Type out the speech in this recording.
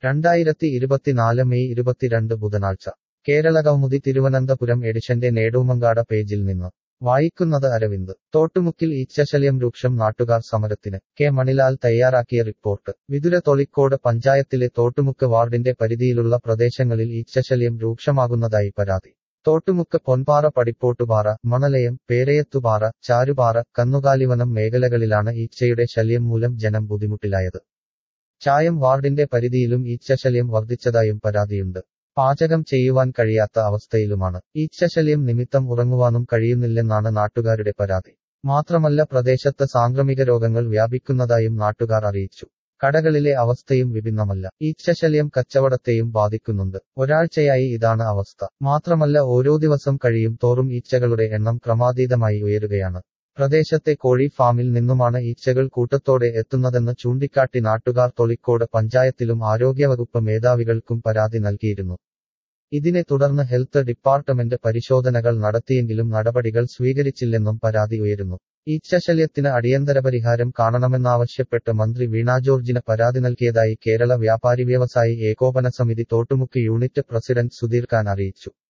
രണ്ടായിരത്തി ഇരുപത്തിനാല് മെയ് ഇരുപത്തിരണ്ട് ബുധനാഴ്ച കേരള കൗമുദി തിരുവനന്തപുരം എഡിഷന്റെ നേടൂമങ്കാട പേജിൽ നിന്ന് വായിക്കുന്നത് അരവിന്ദ് തോട്ടുമുക്കിൽ ഈച്ചശല്യം രൂക്ഷം നാട്ടുകാർ സമരത്തിന് കെ മണിലാൽ തയ്യാറാക്കിയ റിപ്പോർട്ട് വിതുര തൊളിക്കോട് പഞ്ചായത്തിലെ തോട്ടുമുക്ക് വാർഡിന്റെ പരിധിയിലുള്ള പ്രദേശങ്ങളിൽ ഈച്ചശല്യം രൂക്ഷമാകുന്നതായി പരാതി തോട്ടുമുക്ക് പൊൻപാറ പടിപ്പോട്ടുപാറ മണലയം പേരയത്തുപാറ ചാരുപാറ കന്നുകാലിവനം മേഖലകളിലാണ് ഈച്ചയുടെ ശല്യം മൂലം ജനം ബുദ്ധിമുട്ടിലായത് ചായം വാർഡിന്റെ പരിധിയിലും ഈച്ചശല്യം വർദ്ധിച്ചതായും പരാതിയുണ്ട് പാചകം ചെയ്യുവാൻ കഴിയാത്ത അവസ്ഥയിലുമാണ് ഈച്ചശല്യം നിമിത്തം ഉറങ്ങുവാനും കഴിയുന്നില്ലെന്നാണ് നാട്ടുകാരുടെ പരാതി മാത്രമല്ല പ്രദേശത്ത് സാംക്രമിക രോഗങ്ങൾ വ്യാപിക്കുന്നതായും നാട്ടുകാർ അറിയിച്ചു കടകളിലെ അവസ്ഥയും വിഭിന്നമല്ല ഈച്ചശല്യം കച്ചവടത്തെയും ബാധിക്കുന്നുണ്ട് ഒരാഴ്ചയായി ഇതാണ് അവസ്ഥ മാത്രമല്ല ഓരോ ദിവസം കഴിയും തോറും ഈച്ചകളുടെ എണ്ണം ക്രമാതീതമായി ഉയരുകയാണ് പ്രദേശത്തെ കോഴി ഫാമിൽ നിന്നുമാണ് ഈച്ചകൾ കൂട്ടത്തോടെ എത്തുന്നതെന്ന് ചൂണ്ടിക്കാട്ടി നാട്ടുകാർ തൊളിക്കോട് പഞ്ചായത്തിലും ആരോഗ്യവകുപ്പ് മേധാവികൾക്കും പരാതി നൽകിയിരുന്നു ഇതിനെ തുടർന്ന് ഹെൽത്ത് ഡിപ്പാർട്ട്മെന്റ് പരിശോധനകൾ നടത്തിയെങ്കിലും നടപടികൾ സ്വീകരിച്ചില്ലെന്നും പരാതി ഉയരുന്നു ഈച്ചശല്യത്തിന് അടിയന്തര പരിഹാരം കാണണമെന്നാവശ്യപ്പെട്ട് മന്ത്രി വീണ ജോർജിന് പരാതി നൽകിയതായി കേരള വ്യാപാരി വ്യവസായി ഏകോപന സമിതി തോട്ടുമുക്ക് യൂണിറ്റ് പ്രസിഡന്റ് സുധീർ ഖാൻ അറിയിച്ചു